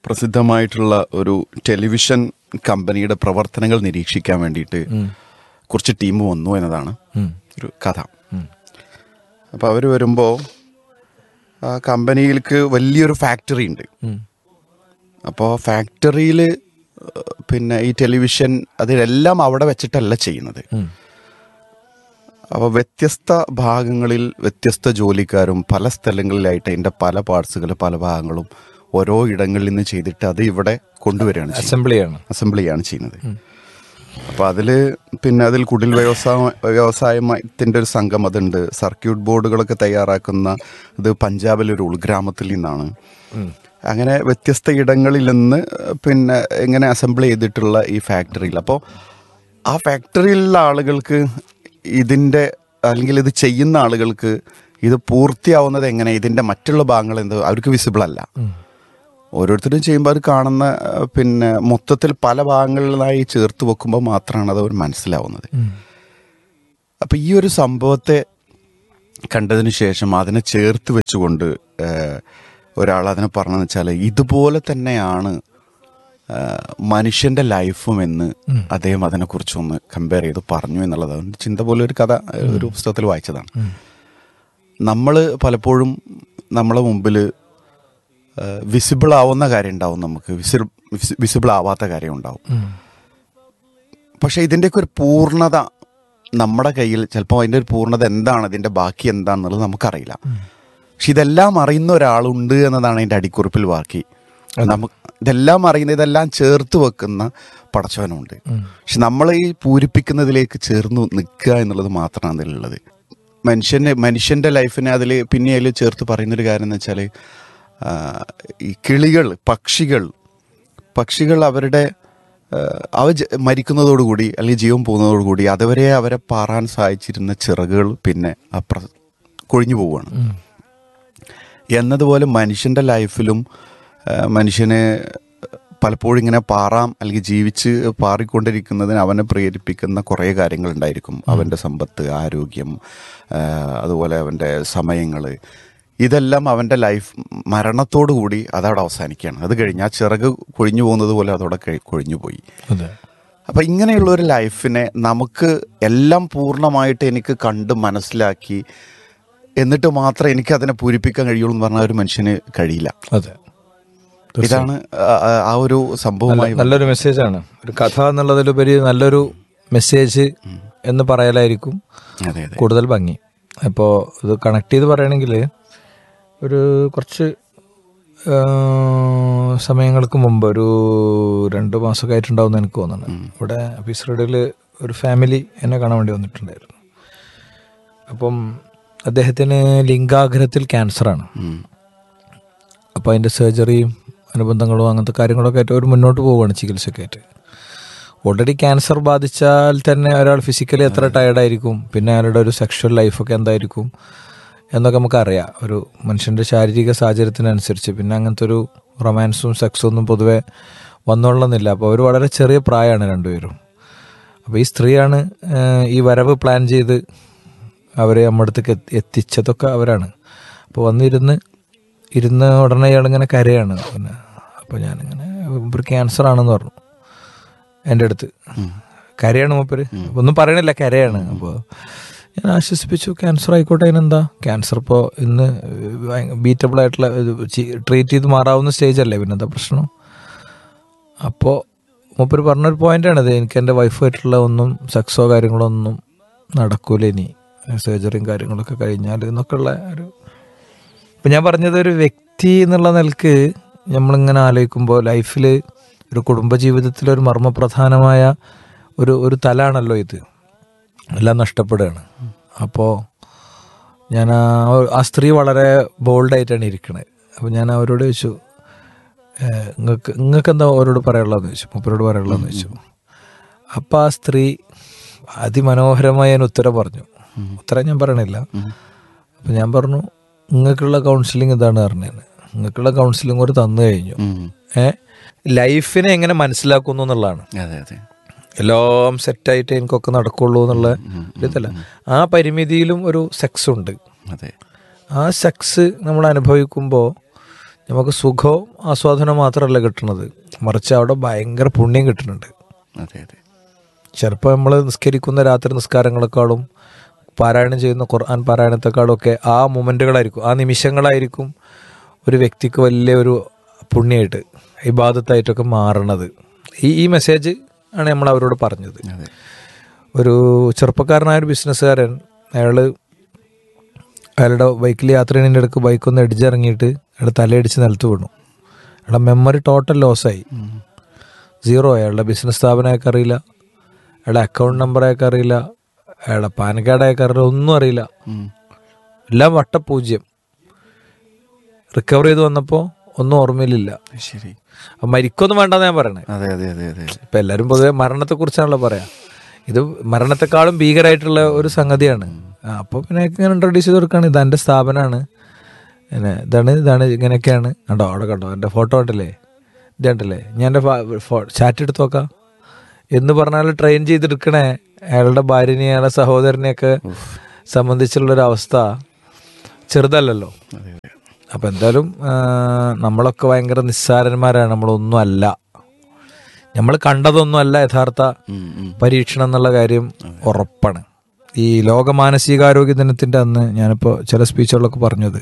പ്രസിദ്ധമായിട്ടുള്ള ഒരു ടെലിവിഷൻ കമ്പനിയുടെ പ്രവർത്തനങ്ങൾ നിരീക്ഷിക്കാൻ വേണ്ടിയിട്ട് കുറച്ച് ടീം വന്നു എന്നതാണ് ഒരു കഥ അപ്പോൾ അവർ വരുമ്പോൾ ആ കമ്പനിയിലേക്ക് വലിയൊരു ഫാക്ടറി ഉണ്ട് അപ്പോൾ ഫാക്ടറിയിൽ പിന്നെ ഈ ടെലിവിഷൻ അതിലെല്ലാം അവിടെ വെച്ചിട്ടല്ല ചെയ്യുന്നത് അപ്പോൾ വ്യത്യസ്ത ഭാഗങ്ങളിൽ വ്യത്യസ്ത ജോലിക്കാരും പല സ്ഥലങ്ങളിലായിട്ട് അതിൻ്റെ പല പാർട്സുകൾ പല ഭാഗങ്ങളും ഓരോ ഇടങ്ങളിൽ നിന്ന് ചെയ്തിട്ട് അത് ഇവിടെ കൊണ്ടുവരികയാണ് ചെയ്യുന്നത് അസംബ്ലിയാണ് അസംബ്ലിയാണ് ചെയ്യുന്നത് അപ്പോൾ അതിൽ പിന്നെ അതിൽ കുടിൽ വ്യവസായ വ്യവസായത്തിൻ്റെ ഒരു സംഘം അതുണ്ട് സർക്യൂട്ട് ബോർഡുകളൊക്കെ തയ്യാറാക്കുന്ന ഇത് പഞ്ചാബിലെ ഒരു ഉൾഗ്രാമത്തിൽ നിന്നാണ് അങ്ങനെ വ്യത്യസ്ത ഇടങ്ങളിൽ നിന്ന് പിന്നെ ഇങ്ങനെ അസംബിൾ ചെയ്തിട്ടുള്ള ഈ ഫാക്ടറിയിൽ അപ്പോൾ ആ ഫാക്ടറിയിലുള്ള ആളുകൾക്ക് ഇതിൻ്റെ അല്ലെങ്കിൽ ഇത് ചെയ്യുന്ന ആളുകൾക്ക് ഇത് പൂർത്തിയാവുന്നത് എങ്ങനെ ഇതിൻ്റെ മറ്റുള്ള ഭാഗങ്ങൾ എന്ത് അവർക്ക് വിസിബിൾ അല്ല ഓരോരുത്തരും ചെയ്യുമ്പോൾ അത് കാണുന്ന ആ, പിന്നെ മൊത്തത്തിൽ പല ഭാഗങ്ങളിലായി ചേർത്ത് വെക്കുമ്പോൾ മാത്രമാണ് അത് അവർ മനസ്സിലാവുന്നത് അപ്പം ഈ ഒരു സംഭവത്തെ കണ്ടതിന് ശേഷം അതിനെ ചേർത്ത് വെച്ചുകൊണ്ട് ഏഹ്, ഒരാൾ അതിനെ പറഞ്ഞതെന്ന് വെച്ചാൽ ഇതുപോലെ തന്നെയാണ് ഏഹ്, മനുഷ്യന്റെ ലൈഫും എന്ന് അദ്ദേഹം അതിനെക്കുറിച്ചൊന്ന് കമ്പയർ ചെയ്ത് പറഞ്ഞു എന്നുള്ളത് അവൻ്റെ ചിന്ത പോലെ ഒരു കഥ ഏഹ്, ഒരു പുസ്തകത്തിൽ വായിച്ചതാണ് നമ്മൾ പലപ്പോഴും നമ്മളെ മുമ്പിൽ വിസിബിൾ ആവുന്ന കാര്യം ഉണ്ടാവും നമുക്ക് വിസിബിൾ ആവാത്ത കാര്യം ഉണ്ടാവും പക്ഷെ ഇതിൻ്റെയൊക്കെ ഒരു പൂർണ്ണത നമ്മുടെ കയ്യിൽ ചിലപ്പോൾ അതിൻ്റെ ഒരു പൂർണ്ണത എന്താണ് ഇതിൻ്റെ ബാക്കി എന്താണെന്നുള്ളത് നമുക്കറിയില്ല പക്ഷെ ഇതെല്ലാം അറിയുന്ന ഒരാളുണ്ട് എന്നതാണ് അതിൻ്റെ അടിക്കുറിപ്പിൽ ബാക്കി നമുക്ക് ഇതെല്ലാം അറിയുന്ന ഇതെല്ലാം ചേർത്ത് വെക്കുന്ന പടച്ചവനുണ്ട് പക്ഷെ നമ്മൾ ഈ പൂരിപ്പിക്കുന്നതിലേക്ക് ചേർന്ന് നിൽക്കുക എന്നുള്ളത് മാത്രമാണ് അതിലുള്ളത് മനുഷ്യന് മനുഷ്യൻ്റെ ലൈഫിനെ അതിൽ പിന്നെ അതിൽ ചേർത്ത് പറയുന്നൊരു കാര്യം എന്ന് വെച്ചാൽ ഈ കിളികൾ പക്ഷികൾ പക്ഷികൾ അവരുടെ ആ, അവ ജ- മരിക്കുന്നതോടുകൂടി അല്ലെങ്കിൽ ജീവൻ പോകുന്നതോടുകൂടി അതുവരെ അവരെ പാറാൻ സഹായിച്ചിരുന്ന ചിറകുകൾ പിന്നെ അപ്ര കൊഴിഞ്ഞു പോവുകയാണ് എന്നതുപോലെ മനുഷ്യൻ്റെ ലൈഫിലും ആ, മനുഷ്യന് പലപ്പോഴും ഇങ്ങനെ പാറാം അല്ലെങ്കിൽ ജീവിച്ച് പാറിക്കൊണ്ടിരിക്കുന്നതിന് അവനെ പ്രേരിപ്പിക്കുന്ന കുറേ കാര്യങ്ങളുണ്ടായിരിക്കും അവൻ്റെ സമ്പത്ത് ആരോഗ്യം ആ, അതുപോലെ അവൻ്റെ സമയങ്ങൾ ഇതെല്ലാം അവൻ്റെ ലൈഫ് മരണത്തോടു കൂടി അതവിടെ അവസാനിക്കുകയാണ് അത് കഴിഞ്ഞ് ആ ചിറക് കൊഴിഞ്ഞു പോകുന്നത് പോലെ അതവിടെ കഴി- കൊഴിഞ്ഞു പോയി അതെ അപ്പം ഇങ്ങനെയുള്ള ഒരു ലൈഫിനെ നമുക്ക് എല്ലാം പൂർണ്ണമായിട്ട് എനിക്ക് കണ്ട് മനസ്സിലാക്കി എന്നിട്ട് മാത്രമേ എനിക്ക് അതിനെ പൂരിപ്പിക്കാൻ കഴിയുള്ളൂ എന്ന് പറഞ്ഞാൽ ഒരു മനുഷ്യന് കഴിയില്ല അതെ ഇതാണ് ആ- ആ- ആ ഒരു സംഭവമായി നല്ലൊരു മെസ്സേജാണ് ഒരു കഥ എന്നുള്ളതിലുപരി നല്ലൊരു മെസ്സേജ് എന്ന് പറയലായിരിക്കും അതെ അതെ കൂടുതൽ ഭംഗി അപ്പോൾ ഇത് കണക്ട് ചെയ്ത് പറയുകയാണെങ്കിൽ ഒരു കുറച്ച് ആ, സമയങ്ങൾക്ക് മുമ്പ് ഒരു രണ്ട് മാസമൊക്കെ ആയിട്ടുണ്ടാവും എന്ന് എനിക്ക് തോന്നുന്നു ഇവിടെ ഫിസ്റഡിൽ ഒരു ഫാമിലി എന്നെ കാണാൻ വേണ്ടി വന്നിട്ടുണ്ടായിരുന്നു അപ്പം അദ്ദേഹത്തിന് ലിംഗാഗ്രഹത്തിൽ ക്യാൻസറാണ് ഉം. അപ്പോൾ അതിൻ്റെ സർജറിയും അനുബന്ധങ്ങളും അങ്ങനത്തെ കാര്യങ്ങളൊക്കെ ആയിട്ട് അവർ മുന്നോട്ട് പോവുകയാണ് ചികിത്സയൊക്കെ ആയിട്ട് ഓൾറെഡി ക്യാൻസർ ബാധിച്ചാൽ തന്നെ ഒരാൾ ഫിസിക്കലി എത്ര ടയർഡായിരിക്കും പിന്നെ അയാളുടെ ഒരു സെക്ഷൽ ലൈഫൊക്കെ എന്തായിരിക്കും എന്നൊക്കെ നമുക്കറിയാം ഒരു മനുഷ്യൻ്റെ ശാരീരിക സാഹചര്യത്തിനനുസരിച്ച് പിന്നെ അങ്ങനത്തെ ഒരു റൊമാൻസും സെക്സും ഒന്നും പൊതുവെ വന്നോളുന്നില്ല അപ്പോൾ അവർ വളരെ ചെറിയ പ്രായമാണ് രണ്ടുപേരും അപ്പോൾ ഈ സ്ത്രീയാണ് ഏഹ്, ഈ വരവ് പ്ലാൻ ചെയ്ത് അവരെ നമ്മുടെ അടുത്തേക്ക് എത്തി- എത്തിച്ചതൊക്കെ അവരാണ് അപ്പോൾ വന്നിരുന്ന് ഇരുന്ന ഉടനെ ഇയാളിങ്ങനെ കരയാണ് പിന്നെ അപ്പോൾ ഞാനിങ്ങനെ ഒരു ക്യാൻസർ ആണെന്ന് പറഞ്ഞു എൻ്റെ അടുത്ത് കരയാണ് മൂപ്പര് ഒന്നും പറയണില്ല കരയാണ് അപ്പോൾ ഞാൻ ആശ്വസിപ്പിച്ചു ക്യാൻസർ ആയിക്കോട്ടെ അതിനെന്താ ക്യാൻസർ ഇപ്പോൾ ഇന്ന് ബീറ്റബിൾ ആയിട്ടുള്ള ട്രീറ്റ് ചെയ്ത് മാറാവുന്ന സ്റ്റേജ് അല്ലേ പിന്നെന്താ പ്രശ്നം അപ്പോൾ മൂപ്പര് പറഞ്ഞൊരു പോയിന്റാണിത് എനിക്ക് എൻ്റെ വൈഫായിട്ടുള്ള ഒന്നും സെക്സോ കാര്യങ്ങളോ ഒന്നും നടക്കൂല ഇനി സർജറിയും കാര്യങ്ങളൊക്കെ കഴിഞ്ഞാൽ എന്നൊക്കെയുള്ള ഒരു ഇപ്പം ഞാൻ പറഞ്ഞത് ഒരു വ്യക്തി എന്നുള്ള നിലക്ക് നമ്മളിങ്ങനെ ആലോചിക്കുമ്പോൾ ലൈഫിൽ ഒരു കുടുംബജീവിതത്തിലെ ഒരു മർമ്മപ്രധാനമായ ഒരു ഒരു തലാണല്ലോ ഇത് എല്ലാം നഷ്ടപ്പെടുകയാണ് അപ്പോൾ ഞാൻ ആ ആ സ്ത്രീ വളരെ ബോൾഡായിട്ടാണ് ഇരിക്കണത് അപ്പോൾ ഞാൻ അവരോട് ചോദിച്ചു നിങ്ങൾക്ക് നിങ്ങൾക്ക് എന്താ അവരോട് പറയാനുള്ളതെന്ന് ചോദിച്ചു മൂപ്പരോട് പറയാനുള്ളതെന്ന് ചോദിച്ചു അപ്പോൾ ആ സ്ത്രീ അതിമനോഹരമായ ഞാൻ ഉത്തരം പറഞ്ഞു ഉത്തരം ഞാൻ പറയണില്ല അപ്പം ഞാൻ പറഞ്ഞു നിങ്ങൾക്കുള്ള കൗൺസിലിംഗ് ഇതാണ് പറഞ്ഞത് നിങ്ങൾക്കുള്ള കൗൺസിലിംഗ് ഒരു തന്നു കഴിഞ്ഞു ഉം. ഏ ലൈഫിനെ എങ്ങനെ മനസ്സിലാക്കുന്നു എന്നുള്ളതാണ് അതെ അതെ എല്ലാം സെറ്റായിട്ട് എനിക്കൊക്കെ നടക്കുള്ളൂ എന്നുള്ള ഇതല്ല ആ പരിമിതിയിലും ഒരു സെക്സ് ഉണ്ട് അതെ ആ സെക്സ് നമ്മൾ അനുഭവിക്കുമ്പോൾ നമുക്ക് സുഖവും ആസ്വാദനവും മാത്രമല്ല കിട്ടുന്നത് മറിച്ച് അവിടെ ഭയങ്കര പുണ്യം കിട്ടുന്നുണ്ട് അതെ അതെ ചിലപ്പോൾ നമ്മൾ നിസ്കരിക്കുന്ന രാത്രി നിസ്കാരങ്ങളെക്കാളും പാരായണം ചെയ്യുന്ന ഖുർആൻ പാരായണത്തെക്കാളും ഒക്കെ ആ മൊമെൻറ്റുകളായിരിക്കും ആ നിമിഷങ്ങളായിരിക്കും ഒരു വ്യക്തിക്ക് വലിയ ഒരു പുണ്യമായിട്ട് ഇബാദത്തായിട്ടൊക്കെ മാറണത് ഈ ഈ മെസ്സേജ് ആണ് നമ്മൾ അവരോട് പറഞ്ഞത് അതെ ഒരു ചെറുപ്പക്കാരനായ ഒരു ബിസിനസ്സുകാരൻ അയാൾ അയാളുടെ ബൈക്കിൽ യാത്ര ചെയ്യുന്നതിൻ്റെ ഇടയ്ക്ക് ബൈക്കൊന്ന് ഇടിച്ചിറങ്ങിയിട്ട് അയാളുടെ തലയിടിച്ച് നിലത്ത് വീണു അയാളുടെ മെമ്മറി ടോട്ടൽ ലോസായി സീറോ അയാളുടെ ബിസിനസ് സ്ഥാപനം അയാൾക്ക് അറിയില്ല അയാളുടെ അക്കൗണ്ട് നമ്പർ അയാൾക്ക് അറിയില്ല അയാളുടെ പാൻ കാർഡ് അയാൾക്ക് അറിയില്ല ഒന്നും അറിയില്ല ഉം. എല്ലാം വട്ടപൂജ്യം റിക്കവർ ചെയ്ത് വന്നപ്പോൾ ഒന്നും ഓർമ്മയിലില്ല ശരി അപ്പം മരിക്കൊന്നും വേണ്ടെന്ന് ഞാൻ പറയണേ അതെ അതെ അതെ അതെ ഇപ്പം എല്ലാവരും പൊതുവെ മരണത്തെക്കുറിച്ചാണല്ലോ പറയാം ഇത് മരണത്തെക്കാളും ഭീകരമായിട്ടുള്ള ഒരു സംഗതിയാണ് ആ, അപ്പോൾ പിന്നെ ഇങ്ങനെ ഇൻട്രൊഡ്യൂസ് ചെയ്ത് കൊടുക്കുകയാണ് ഇത് എൻ്റെ സ്ഥാപനമാണ് പിന്നെ ഇതാണ് ഇതാണ് ഇങ്ങനെയൊക്കെയാണ് കണ്ടോ അവിടെ കണ്ടോ എൻ്റെ ഫോട്ടോ ഉണ്ടല്ലേ ഇത് കണ്ടല്ലേ ഞാൻ എൻ്റെ ചാറ്റ് എടുത്ത് നോക്കാം എന്ന് പറഞ്ഞാൽ ട്രെയിൻ ചെയ്തെടുക്കണേ അയാളുടെ ഭാര്യനെയും അയാളുടെ സഹോദരനെയൊക്കെ സംബന്ധിച്ചുള്ളൊരു അവസ്ഥ ചെറുതല്ലല്ലോ അതെ അതെ അപ്പം എന്തായാലും ആ, നമ്മളൊക്കെ ഭയങ്കര നിസ്സാരന്മാരാണ് നമ്മളൊന്നും അല്ല നമ്മൾ കണ്ടതൊന്നും അല്ല യഥാർത്ഥ ഉം, ഉം. പരീക്ഷണം എന്നുള്ള കാര്യം ഉറപ്പാണ് ഈ ലോക മാനസികാരോഗ്യ ദിനത്തിൻ്റെ അന്ന് ഞാനിപ്പോൾ ചില സ്പീച്ചുകളിലൊക്കെ പറഞ്ഞത്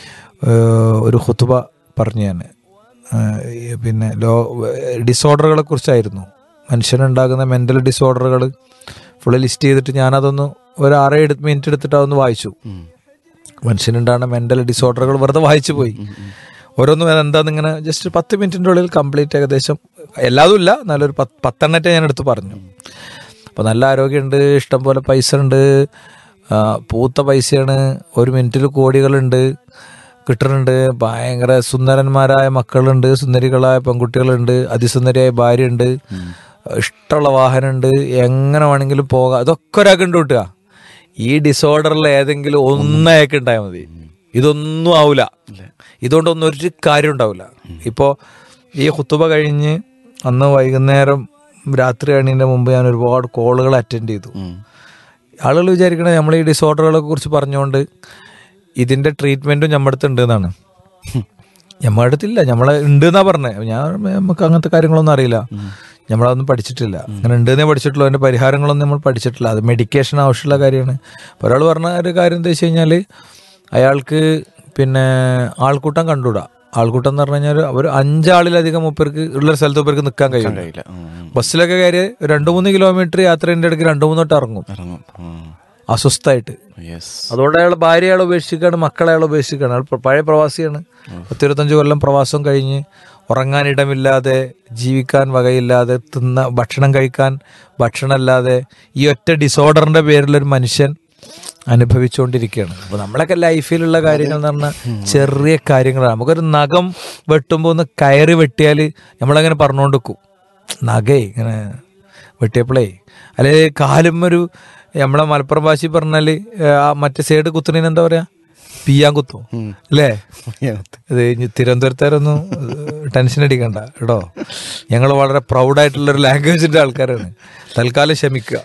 ഏഹ് ഒരു ഹുത്തുബ പറഞ്ഞു ഞാൻ ഏഹ് ഈ പിന്നെ ലോ ഡിസോർഡറുകളെ കുറിച്ചായിരുന്നു മനുഷ്യനുണ്ടാകുന്ന മെൻ്റൽ ഡിസോർഡറുകൾ ഫുള്ള് ലിസ്റ്റ് ചെയ്തിട്ട് ഞാനതൊന്ന് ഒരു ആറേ എടുത്ത് മിനിറ്റ് എടുത്തിട്ട് അതൊന്ന് വായിച്ചു ഉം. മനുഷ്യനുണ്ടാകുന്ന മെൻ്റൽ ഡിസോർഡറുകൾ വെറുതെ വായിച്ചു പോയി ഓരോന്നും എന്താന്ന് ഇങ്ങനെ ജസ്റ്റ് പത്ത് മിനിറ്റിൻ്റെ ഉള്ളിൽ കംപ്ലീറ്റ് ഏകദേശം എല്ലാതും ഇല്ല നല്ലൊരു പത്ത് പത്തെണ്ണത്തെ ഞാൻ എടുത്ത് പറഞ്ഞു അപ്പോൾ നല്ല ആരോഗ്യമുണ്ട് ഇഷ്ടം പോലെ പൈസ ഉണ്ട് ആ, പൂത്ത പൈസയാണ് ഒരു മിനിറ്റിൽ കോടികളുണ്ട് കിട്ടുന്നുണ്ട് ഭയങ്കര സുന്ദരന്മാരായ മക്കളുണ്ട് സുന്ദരികളായ പെൺകുട്ടികളുണ്ട് അതിസുന്ദരിയായ ഭാര്യയുണ്ട് ഇഷ്ടമുള്ള വാഹനമുണ്ട് എങ്ങനെ വേണമെങ്കിലും പോകാം ഇതൊക്കെ ഒരാൾക്ക് കിട്ടുക ഈ ഡിസോർഡറിൽ ഏതെങ്കിലും ഒന്നയാൾക്ക് ഉണ്ടായാൽ മതി ഇതൊന്നും ആവില്ല ഇതുകൊണ്ടൊന്നും ഒരു കാര്യം ഉണ്ടാവില്ല ഇപ്പോൾ ഈ കുത്തുബ കഴിഞ്ഞ് അന്ന് വൈകുന്നേരം രാത്രി അണീൻ്റെ മുമ്പ് ഞാൻ ഒരുപാട് കോളുകൾ അറ്റൻഡ് ചെയ്തു ഉം. ആളുകൾ വിചാരിക്കണത് നമ്മൾ ഈ ഡിസോർഡറുകളെ കുറിച്ച് പറഞ്ഞുകൊണ്ട് ഇതിന്റെ ട്രീറ്റ്മെന്റും നമ്മുടെ അടുത്ത് ഉണ്ട് എന്നാണ് നമ്മുടെ അടുത്തില്ല നമ്മളെ ഉണ്ട് എന്നാ പറഞ്ഞത് ഞാൻ നമുക്ക് അങ്ങനത്തെ കാര്യങ്ങളൊന്നും അറിയില്ല നമ്മളതൊന്നും പഠിച്ചിട്ടില്ല അങ്ങനെ ഉണ്ടെന്നേ പഠിച്ചിട്ടുള്ളൂ അതിന്റെ പരിഹാരങ്ങളൊന്നും നമ്മൾ പഠിച്ചിട്ടില്ല അത് മെഡിക്കേഷൻ ആവശ്യമുള്ള കാര്യമാണ് അപ്പോൾ ഒരാൾ പറഞ്ഞ ഒരു കാര്യം എന്താ വെച്ച് കഴിഞ്ഞാൽ അയാൾക്ക് പിന്നെ ആൾക്കൂട്ടം കണ്ടുകൂടാ ആൾക്കൂട്ടം എന്ന് പറഞ്ഞു കഴിഞ്ഞാൽ ഒരു അഞ്ചാളിലധികം മുപ്പേർക്ക് ഉള്ള സ്ഥലത്ത് മുപ്പേർക്ക് നിൽക്കാൻ കഴിയും കഴിയില്ല ഉം, ഉം. ബസ്സിലൊക്കെ കയറി രണ്ട് മൂന്ന് കിലോമീറ്റർ യാത്രേൻ്റെ ഇടയ്ക്ക് രണ്ട് മൂന്നോട്ട് ഇറങ്ങും ഇറങ്ങും ഉം. അസ്വസ്ഥായിട്ട് യെസ് അതുകൊണ്ട് അയാൾ ഭാര്യ അയാൾ ഉപേക്ഷിക്കുകയാണ് മക്കളെ അയാൾ ഉപേക്ഷിക്കുകയാണ് അയാൾ പ്ര- പഴയ പ്രവാസിയാണ് പത്തിരുപത്തഞ്ച് കൊല്ലം പ്രവാസം കഴിഞ്ഞ് ഉറങ്ങാനിടമില്ലാതെ ജീവിക്കാൻ വകയില്ലാതെ തിന്ന ഭക്ഷണം കഴിക്കാൻ ഭക്ഷണമല്ലാതെ ഈ ഒറ്റ ഡിസോർഡറിന്റെ പേരിൽ ഒരു മനുഷ്യൻ അനുഭവിച്ചുകൊണ്ടിരിക്കുകയാണ് അപ്പോൾ നമ്മളൊക്കെ ലൈഫിലുള്ള കാര്യങ്ങൾ എന്ന് പറഞ്ഞാൽ ചെറിയ കാര്യങ്ങളാണ് നമുക്കൊരു നഖം വെട്ടുമ്പോൾ ഒന്ന് കയറി വെട്ടിയാൽ നമ്മളങ്ങനെ പറഞ്ഞുകൊണ്ട് വെക്കും നഖേ ഇങ്ങനെ വെട്ടിയപ്പോഴേ അല്ലെ കാലും ഒരു നമ്മളെ മലപ്പുറം ഭാഷയിൽ പറഞ്ഞാല് ആ മറ്റേ സൈഡ് കുത്തുന്നതിന് എന്താ പറയാ പിയാൻ കുത്തും അല്ലേ ഇത് ഇനി തിരുവനന്തപുരത്തുകാരൊന്നും ടെൻഷൻ അടിക്കണ്ട കേട്ടോ ഞങ്ങൾ വളരെ പ്രൗഡായിട്ടുള്ള ഒരു ലാംഗ്വേജിന്റെ ആൾക്കാരാണ് തൽക്കാലം ക്ഷമിക്കുക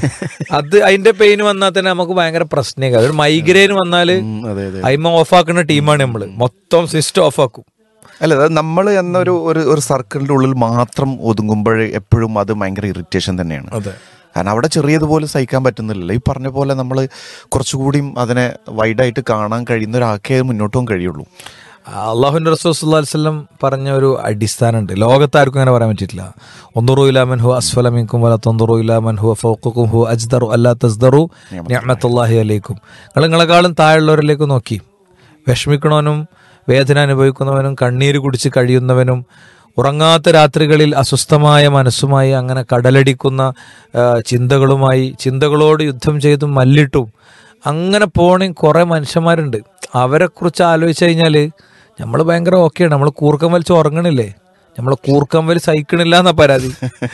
അത് അതിന്റെ പെയിൻ വന്നാൽ തന്നെ നമുക്ക് ഭയങ്കര പ്രശ്നമൊക്കെ ഒരു മൈഗ്രെയിൻ വന്നാല് ഉം, അതെ അതെ അയിമ ഓഫാക്കുന്ന ടീമാണ് നമ്മള് മൊത്തം സിസ്റ്റം ഓഫാക്കും അല്ല അത് നമ്മൾ എന്നൊരു ഒരു ഒരു സർക്കിളിന്റെ ഉള്ളിൽ മാത്രം ഒതുങ്ങുമ്പോൾ എപ്പോഴും അത് ഭയങ്കര ഇറിറ്റേഷൻ തന്നെയാണ് അതെ കാരണം അവിടെ ചെറിയതുപോലെ സഹിക്കാൻ പറ്റുന്നില്ലല്ലോ ഈ പറഞ്ഞ പോലെ നമ്മൾ കുറച്ചുകൂടിയും അതിനെ വൈഡായിട്ട് കാണാൻ കഴിയുന്ന ഒരാൾക്കേ മുന്നോട്ട് പോകാൻ കഴിയുള്ളൂ അള്ളാഹുന്റെ റസൂസ്വല്ലം പറഞ്ഞ ഒരു അടിസ്ഥാനമുണ്ട് ലോകത്താർക്കും അങ്ങനെ പറയാൻ പറ്റിയിട്ടില്ല ഒന്നുറു ഇലാമൻ ഹു അസ്ഫലമിക്കും വല തൊന്തുറു ഇലാമൻ ഹു ഫൗക്കും ഹു അജ്ദറു അല്ലാ തസ്ദറു നിഅമത്തുല്ലാഹി അലൈക്കും നിങ്ങൾ നിങ്ങളെക്കാളും താഴെയുള്ളവരിലേക്ക് നോക്കി വിഷമിക്കണവനും വേദന അനുഭവിക്കുന്നവനും കണ്ണീര് കുടിച്ച് കഴിയുന്നവനും ഉറങ്ങാത്ത രാത്രികളിൽ അസ്വസ്ഥമായ മനസ്സുമായി അങ്ങനെ കടലടിക്കുന്ന ആ, ചിന്തകളുമായി ചിന്തകളോട് യുദ്ധം ചെയ്തും മല്ലിട്ടും അങ്ങനെ പോണേ കുറെ മനുഷ്യന്മാരുണ്ട് അവരെ കുറിച്ച് ആലോചിച്ച് കഴിഞ്ഞാല് നമ്മൾ ഭയങ്കര ഓക്കെയാണ് നമ്മൾ കൂർക്കം വലിച്ച് ഉറങ്ങണില്ലേ നമ്മൾ കൂർക്കം വലി സഹിക്കണില്ല എന്നാ പരാതി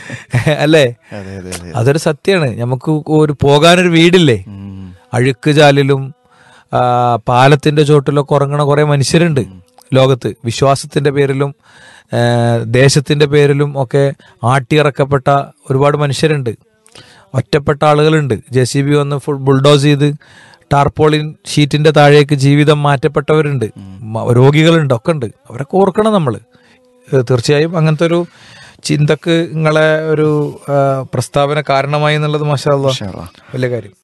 അല്ലേ അതെ അതെ അതെ അതൊരു സത്യമാണ് നമുക്ക് ഒരു പോകാനൊരു വീടില്ലേ ഉം. അഴുക്ക് ചാലിലും ആ, പാലത്തിന്റെ ചോട്ടിലൊക്കെ ഉറങ്ങണ കുറെ മനുഷ്യരുണ്ട് ലോകത്ത് വിശ്വാസത്തിന്റെ പേരിലും ആ, ദേശത്തിന്റെ പേരിലും ഒക്കെ ആട്ടിയിറക്കപ്പെട്ട ഒരുപാട് മനുഷ്യരുണ്ട് ഒറ്റപ്പെട്ട ആളുകളുണ്ട് ജെ സി ബി വന്ന് ഫുൾ ബുൾഡോസ് ചെയ്ത് ടാർപോളിൻ ഷീറ്റിന്റെ താഴേക്ക് ജീവിതം മാറ്റപ്പെട്ടവരുണ്ട് മ- രോഗികളുണ്ട് ഒക്കെ ഉണ്ട് അവരൊക്കെ ഓർക്കണം നമ്മൾ തീർച്ചയായും അങ്ങനത്തെ ഒരു ചിന്തക്ക് നിങ്ങളെ ഒരു ആ, പ്രസ്താവന കാരണമായി എന്നുള്ളത് മാഷാ അല്ലാ. മാഷാ അല്ലാ. വലിയ കാര്യം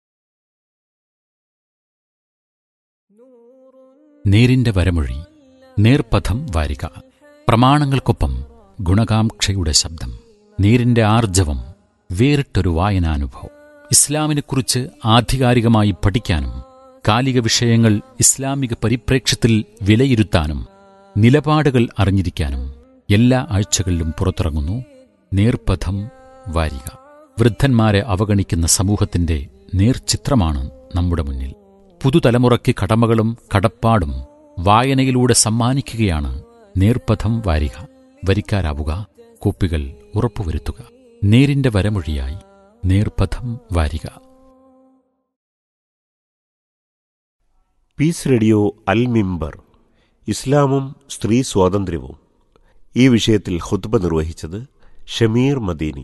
നേരിന്റെ വരമൊഴി നേർപഥം വാരിക പ്രമാണങ്ങൾക്കൊപ്പം ഗുണകാംക്ഷയുടെ ശബ്ദം നേരിന്റെ ആർജവം വേറിട്ടൊരു വായനാനുഭവം ഇസ്ലാമിനെക്കുറിച്ച് ആധികാരികമായി പഠിക്കാനും കാലിക വിഷയങ്ങൾ ഇസ്ലാമിക പരിപ്രേക്ഷ്യത്തിൽ വിലയിരുത്താനും നിലപാടുകൾ അറിഞ്ഞിരിക്കാനും എല്ലാ ആഴ്ചകളിലും പുറത്തിറങ്ങുന്നു നേർപഥം വാരിക വൃദ്ധന്മാരെ അവഗണിക്കുന്ന സമൂഹത്തിന്റെ നേർചിത്രമാണ് നമ്മുടെ മുന്നിൽ പുതുതലമുറയ്ക്ക് കടമകളും കടപ്പാടും വായനയിലൂടെ സമ്മാനിക്കുകയാണ് നേർപഥം വാരിക വരിക്കാരാവുക കോപ്പികൾ ഉറപ്പുവരുത്തുക നേരിന്റെ വരമൊഴിയായി നേർപഥം വാരിക പീസ് റേഡിയോ അൽ മിമ്പർ ഇസ്ലാമും സ്ത്രീ സ്വാതന്ത്ര്യവും ഈ വിഷയത്തിൽ ഖുത്ബ നിർവഹിച്ചത് ഷമീർ മദീനി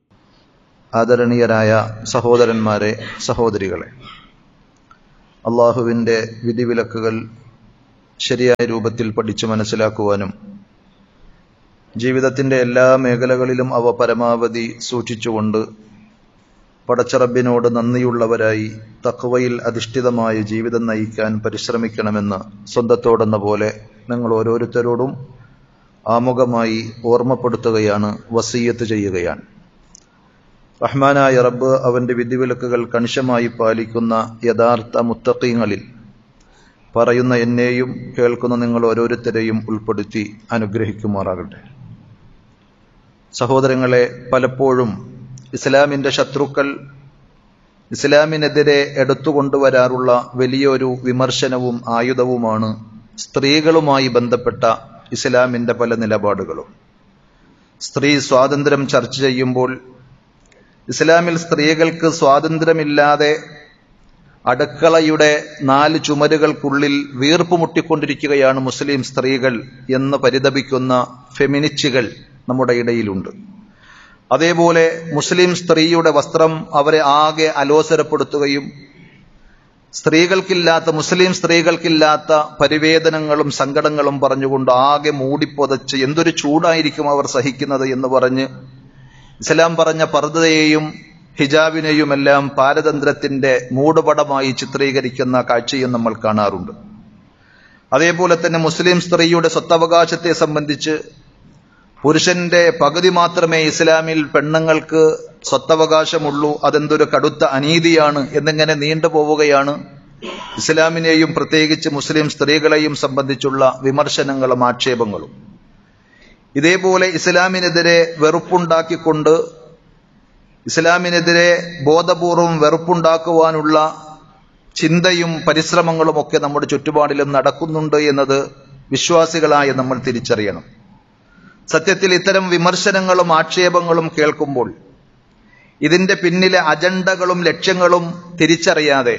ആദരണീയരായ സഹോദരന്മാരെ സഹോദരികളെ അള്ളാഹുവിൻ്റെ വിധിവിലക്കുകൾ ശരിയായ രൂപത്തിൽ പഠിച്ചു മനസ്സിലാക്കുവാനും ജീവിതത്തിൻ്റെ എല്ലാ മേഖലകളിലും അവ പരമാവധി സൂക്ഷിച്ചുകൊണ്ട് പടച്ചറബിനോട് നന്ദിയുള്ളവരായി തക്വയിൽ അധിഷ്ഠിതമായ ജീവിതം നയിക്കാൻ പരിശ്രമിക്കണമെന്ന് സ്വന്തത്തോടെന്ന പോലെ നിങ്ങൾ ഓരോരുത്തരോടും ആമുഖമായി ഓർമ്മപ്പെടുത്തുകയാണ് വസീയത്ത് ചെയ്യുകയാണ് റഹ്മാനായ റബ്ബ് അവന്റെ വിധിവിലക്കുകൾ കണിശമായി പാലിക്കുന്ന യഥാർത്ഥ മുത്തക്കീങ്ങളിൽ പറയുന്ന എന്നെയും കേൾക്കുന്ന നിങ്ങൾ ഓരോരുത്തരെയും ഉൾപ്പെടുത്തി അനുഗ്രഹിക്കുമാറാകട്ടെ സഹോദരങ്ങളെ പലപ്പോഴും ഇസ്ലാമിന്റെ ശത്രുക്കൾ ഇസ്ലാമിനെതിരെ എടുത്തുകൊണ്ടുവരാറുള്ള വലിയൊരു വിമർശനവും ആയുധവുമാണ് സ്ത്രീകളുമായി ബന്ധപ്പെട്ട ഇസ്ലാമിന്റെ പല നിലപാടുകളും സ്ത്രീ സ്വാതന്ത്ര്യം ചർച്ച ചെയ്യുമ്പോൾ ഇസ്ലാമിൽ സ്ത്രീകൾക്ക് സ്വാതന്ത്ര്യമില്ലാതെ അടുക്കളയുടെ നാല് ചുമരുകൾക്കുള്ളിൽ വീർപ്പ് മുട്ടിക്കൊണ്ടിരിക്കുകയാണ് മുസ്ലിം സ്ത്രീകൾ എന്ന് പരിതപിക്കുന്ന ഫെമിനിച്ചുകൾ നമ്മുടെ ഇടയിലുണ്ട് അതേപോലെ മുസ്ലിം സ്ത്രീയുടെ വസ്ത്രം അവരെ ആകെ അലോസരപ്പെടുത്തുകയും സ്ത്രീകൾക്കില്ലാത്ത മുസ്ലിം സ്ത്രീകൾക്കില്ലാത്ത പരിവേദനങ്ങളും സങ്കടങ്ങളും പറഞ്ഞുകൊണ്ട് ആകെ മൂടിപ്പൊതച്ച് എന്തൊരു ചൂടായിരിക്കും അവർ സഹിക്കുന്നത് എന്ന് പറഞ്ഞ് ഇസ്ലാം പറഞ്ഞ പർദ്ദയെയും ഹിജാബിനെയുമെല്ലാം പാരതന്ത്രത്തിന്റെ മൂടുപടമായി ചിത്രീകരിക്കുന്ന കാഴ്ചയും നമ്മൾ കാണാറുണ്ട് അതേപോലെ തന്നെ മുസ്ലിം സ്ത്രീയുടെ സ്വത്തവകാശത്തെ സംബന്ധിച്ച് പുരുഷന്റെ പകുതി മാത്രമേ ഇസ്ലാമിൽ പെണ്ണുങ്ങൾക്ക് സ്വത്തവകാശമുള്ളൂ അതെന്തൊരു കടുത്ത അനീതിയാണ് എന്നിങ്ങനെ നീണ്ടുപോവുകയാണ് ഇസ്ലാമിനെയും പ്രത്യേകിച്ച് മുസ്ലിം സ്ത്രീകളെയും സംബന്ധിച്ചുള്ള വിമർശനങ്ങളും ആക്ഷേപങ്ങളും ഇതേപോലെ ഇസ്ലാമിനെതിരെ വെറുപ്പുണ്ടാക്കിക്കൊണ്ട് ഇസ്ലാമിനെതിരെ ബോധപൂർവം വെറുപ്പുണ്ടാക്കുവാനുള്ള ചിന്തയും പരിശ്രമങ്ങളും ഒക്കെ നമ്മുടെ ചുറ്റുപാടിലും നടക്കുന്നുണ്ട് എന്നത് വിശ്വാസികളായ നമ്മൾ തിരിച്ചറിയണം സത്യത്തിൽ ഇത്തരം വിമർശനങ്ങളും ആക്ഷേപങ്ങളും കേൾക്കുമ്പോൾ ഇതിന്റെ പിന്നിലെ അജണ്ടകളും ലക്ഷ്യങ്ങളും തിരിച്ചറിയാതെ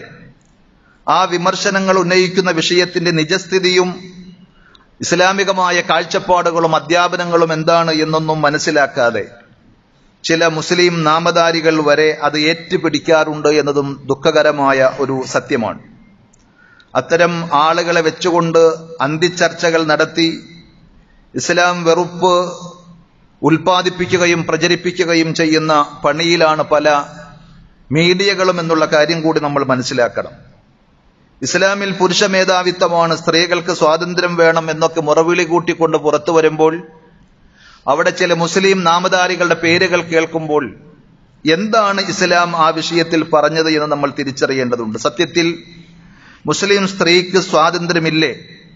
ആ വിമർശനങ്ങൾ ഉന്നയിക്കുന്ന വിഷയത്തിന്റെ നിജസ്ഥിതിയും ഇസ്ലാമികമായ കാഴ്ചപ്പാടുകളും അധ്യാപനങ്ങളും എന്താണ് എന്നൊന്നും മനസ്സിലാക്കാതെ ചില മുസ്ലിം നാമധാരികൾ വരെ അത് ഏറ്റുപിടിക്കാറുണ്ട് എന്നതും ദുഃഖകരമായ ഒരു സത്യമാണ് അത്തരം ആളുകളെ വെച്ചുകൊണ്ട് അന്തിച്ചർച്ചകൾ നടത്തി ഇസ്ലാം വെറുപ്പ് ഉൽപ്പാദിപ്പിക്കുകയും പ്രചരിപ്പിക്കുകയും ചെയ്യുന്ന പണിയിലാണ് പല മീഡിയകളും എന്നുള്ള കാര്യം കൂടി നമ്മൾ മനസ്സിലാക്കണം ഇസ്ലാമിൽ പുരുഷ മേധാവിത്വമാണ് സ്ത്രീകൾക്ക് സ്വാതന്ത്ര്യം വേണം എന്നൊക്കെ മുറവിളി കൂട്ടിക്കൊണ്ട് പുറത്തു വരുമ്പോൾ അവിടെ ചില മുസ്ലിം നാമധാരികളുടെ പേരുകൾ കേൾക്കുമ്പോൾ എന്താണ് ഇസ്ലാം ആ വിഷയത്തിൽ പറഞ്ഞത് എന്ന് നമ്മൾ തിരിച്ചറിയേണ്ടതുണ്ട് സത്യത്തിൽ മുസ്ലിം സ്ത്രീക്ക് സ്വാതന്ത്ര്യമില്ലേ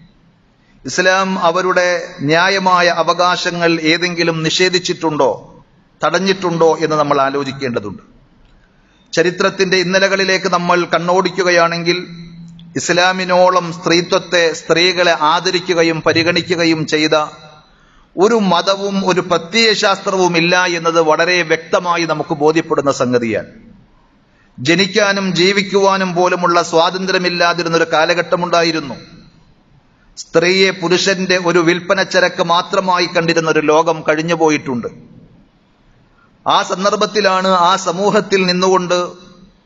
ഇസ്ലാം അവരുടെ ന്യായമായ അവകാശങ്ങൾ ഏതെങ്കിലും നിഷേധിച്ചിട്ടുണ്ടോ തടഞ്ഞിട്ടുണ്ടോ എന്ന് നമ്മൾ ആലോചിക്കേണ്ടതുണ്ട് ചരിത്രത്തിന്റെ ഇന്നലകളിലേക്ക് നമ്മൾ കണ്ണോടിക്കുകയാണെങ്കിൽ ഇസ്ലാമിനോളം സ്ത്രീത്വത്തെ സ്ത്രീകളെ ആദരിക്കുകയും പരിഗണിക്കുകയും ചെയ്ത ഒരു മതവും ഒരു പ്രത്യയശാസ്ത്രവും ഇല്ല എന്നത് വളരെ വ്യക്തമായി നമുക്ക് ബോധ്യപ്പെടുന്ന സംഗതിയാണ് ജനിക്കാനും ജീവിക്കുവാനും പോലുമുള്ള സ്വാതന്ത്ര്യമില്ലാതിരുന്ന ഒരു കാലഘട്ടമുണ്ടായിരുന്നു സ്ത്രീയെ പുരുഷന്റെ ഒരു വിൽപ്പനച്ചരക്ക് മാത്രമായി കണ്ടിരുന്ന ഒരു ലോകം കഴിഞ്ഞുപോയിട്ടുണ്ട് ആ സന്ദർഭത്തിലാണ് ആ സമൂഹത്തിൽ നിന്നുകൊണ്ട്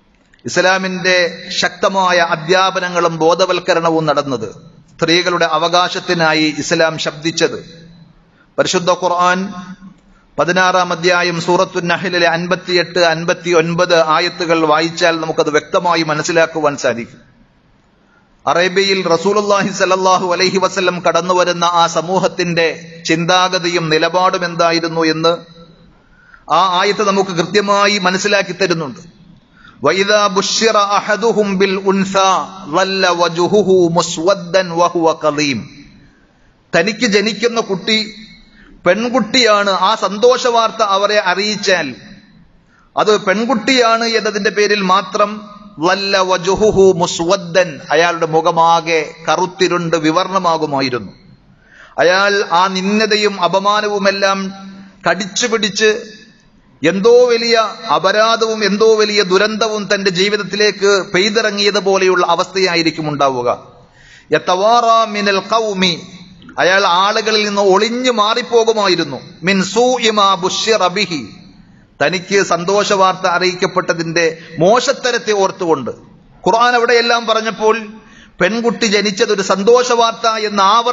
ഇസ്ലാമിന്റെ ശക്തമായ അധ്യാപനങ്ങളും ബോധവൽക്കരണവും നടന്നത് സ്ത്രീകളുടെ അവകാശത്തിനായി ഇസ്ലാം ശബ്ദിച്ചത് പരിശുദ്ധ ഖുർആൻ പതിനാറാം അധ്യായം സൂറത്തു നഹലിലെ അൻപത്തിയെട്ട് അൻപത്തി ഒൻപത് ആയത്തുകൾ വായിച്ചാൽ നമുക്കത് വ്യക്തമായി മനസ്സിലാക്കുവാൻ സാധിക്കും അറേബ്യയിൽ റസൂലുള്ളാഹി സല്ലല്ലാഹു അലൈഹി വസല്ലം കടന്നു വരുന്ന ആ സമൂഹത്തിന്റെ ചിന്താഗതിയും നിലപാടും എന്തായിരുന്നു എന്ന് ആ ആയത്ത് നമുക്ക് കൃത്യമായി മനസ്സിലാക്കി തരുന്നുണ്ട് وَإِذَا بُشِّرَ أَحَدُهُمْ بِالْأُنْثَى ظَلَّ وَجْهُهُ مُسْوَدًّا وَهُوَ كَظِيمٌ തനിക്ക് ജനിക്കുന്ന കുട്ടി പെൺകുട്ടിയാണ് ആ സന്തോഷ വാർത്ത അവരെ അറിയിച്ചാൽ അത് പെൺകുട്ടിയാണ് എന്നതിന്റെ പേരിൽ മാത്രം വല്ല വജുഹുഹു മുസ്വദ്ദൻ അയാളുടെ മുഖമാകെ കറുത്തിരുണ്ട് വിവർണമാകുമായിരുന്നു അയാൾ ആ നിന്ദതയും അപമാനവുമെല്ലാം കടിച്ചു പിടിച്ച് എന്തോ വലിയ അപരാധവും എന്തോ വലിയ ദുരന്തവും തന്റെ ജീവിതത്തിലേക്ക് പെയ്തിറങ്ങിയതുപോലെയുള്ള അവസ്ഥയായിരിക്കും ഉണ്ടാവുക യത്തവാറാ മിനൽ ഖൗമി അയാൾ ആളുകളിൽ നിന്ന് ഒളിഞ്ഞു മാറിപ്പോകുമായിരുന്നു മിൻ സൂഇമാ ബുശ്ശിറ ബിഹി തനിക്ക് സന്തോഷ വാർത്ത അറിയിക്കപ്പെട്ടതിന്റെ മോശത്തരത്തെ ഓർത്തുകൊണ്ട് ഖുർആൻ അവിടെയെല്ലാം പറഞ്ഞപ്പോൾ പെൺകുട്ടി ജനിച്ചത് ഒരു സന്തോഷ വാർത്ത എന്ന് ആവർത്തി